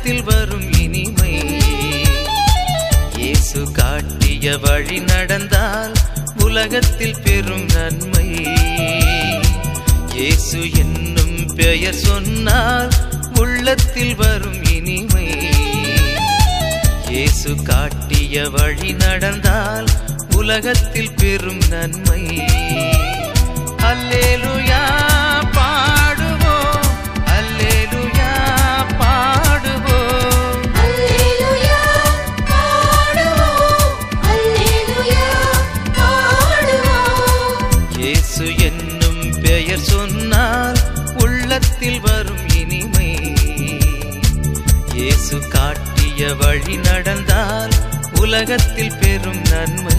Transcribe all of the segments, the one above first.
உலகத்தில் வரும் இனிமை இயேசு காட்டிய வழி நடந்தால் உலகத்தில் பெரும் நன்மை இயேசு என்னும் பெயர் சொன்னால் உள்ளத்தில் வரும் இனிமை இயேசு காட்டிய வழி நடந்தால் உலகத்தில் பெரும் நன்மை அல்லேலுயா பாடுவோம் அல்லேலுயா பாடுவோம் அல்லேலூயா பாடுவோம் அல்லேலூயா பாடுவோம் இயேசு என்னும் பெயர் சொன்னால் உள்ளத்தில் வரும் இனிமை இயேசு காட்டிய வழி நடந்தால் உலகத்தில் பெரும் நன்மை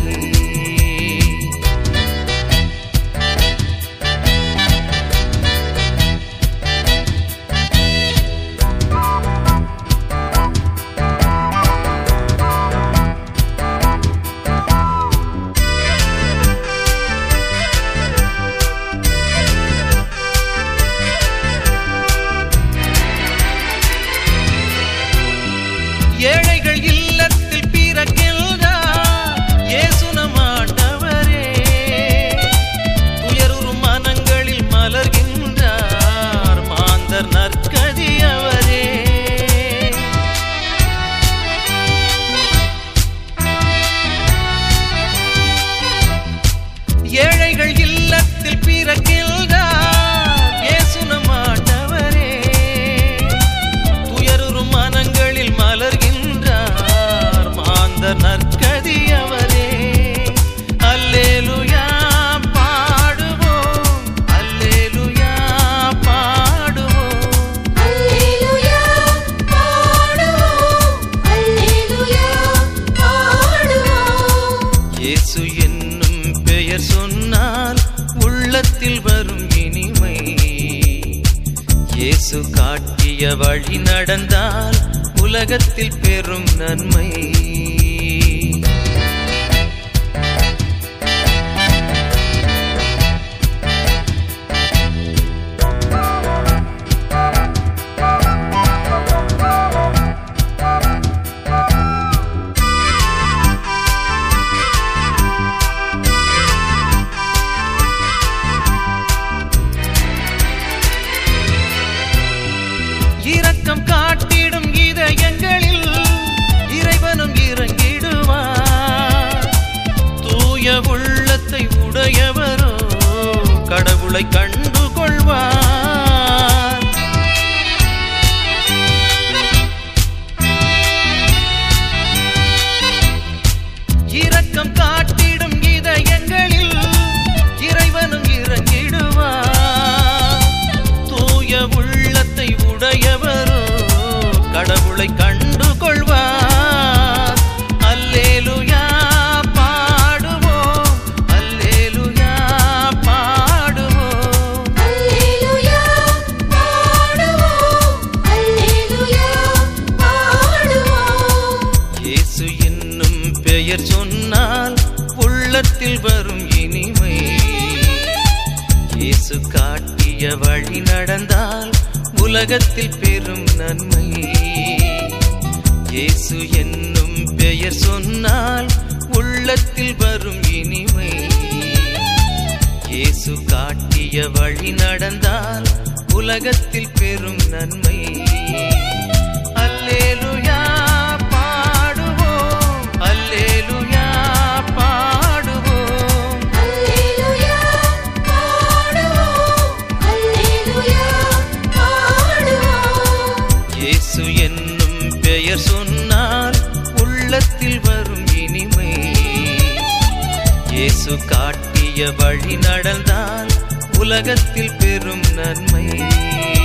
ஏழைகள் இல்லத்தில் பிறக்கின்றார் இயேசு நம் ஆண்டவரே துயருறும் மனங்களில் மலர்கின்றார் மாந்தர் நற்கதி அவரே ஏழைகள் இல்லத்தில் பிறக்கின்றார் இயேசு நம் ஆண்டவரே துயருறும் மனங்களில் மலர்கின்றார் மாந்த நற்கதி அவரே அல்லேலுயா பாடுவோம் அல்லேலுயா பாடுவோம் அல்லேலூயா பாடுவோம் அல்லேலூயா பாடுவோம் இயேசு என்னும் பெயர் சொன்னால் உள்ளத்தில் வரும் இனிமை இயேசு காட்டிய வழி நடந்தால் உலகத்தில் பெரும் நன்மை இரக்கம் காட்டிடும் இதயங்களில் இறைவனும் இறங்கிடுவார் தூய உள்ளத்தை உடையவரோ கடவுளை கண்டு கொள்வார் இரக்கம் காட்டிடும் இதயங்களில் இறைவனும் இறங்கிடுவார் தூய உள்ளத்தை உடையவரோ கடவுளை கண்டு கொள்வார் அல்லேலுயா பாடுவோம் அல்லேலுயா பாடுவோம் அல்லேலூயா பாடுவோம் அல்லேலூயா பாடுவோம் இயேசு என்னும் பெயர் சொன்னால் உள்ளத்தில் வரும் இனிமை இயேசு காட்டிய வழி நடந்தால் உலகத்தில் பெரும் நன்மை இயேசு என்னும் பெயர் சொன்னால் உள்ளத்தில் வரும் இனிமை இயேசு காட்டிய வழி நடந்தால் உலகத்தில் பெரும் நன்மை அல்லேலுயா பாடுவோம் அல்லேலுயா பாடுவோம் அல்லேலூயா பாடுவோம் அல்லேலூயா பாடுவோம் இயேசு என்னும் பெயர் சொன்னால் உள்ளத்தில் வரும் இனிமை இயேசு காட்டிய வழி நடந்தால் உலகத்தில் பெரும் நன்மை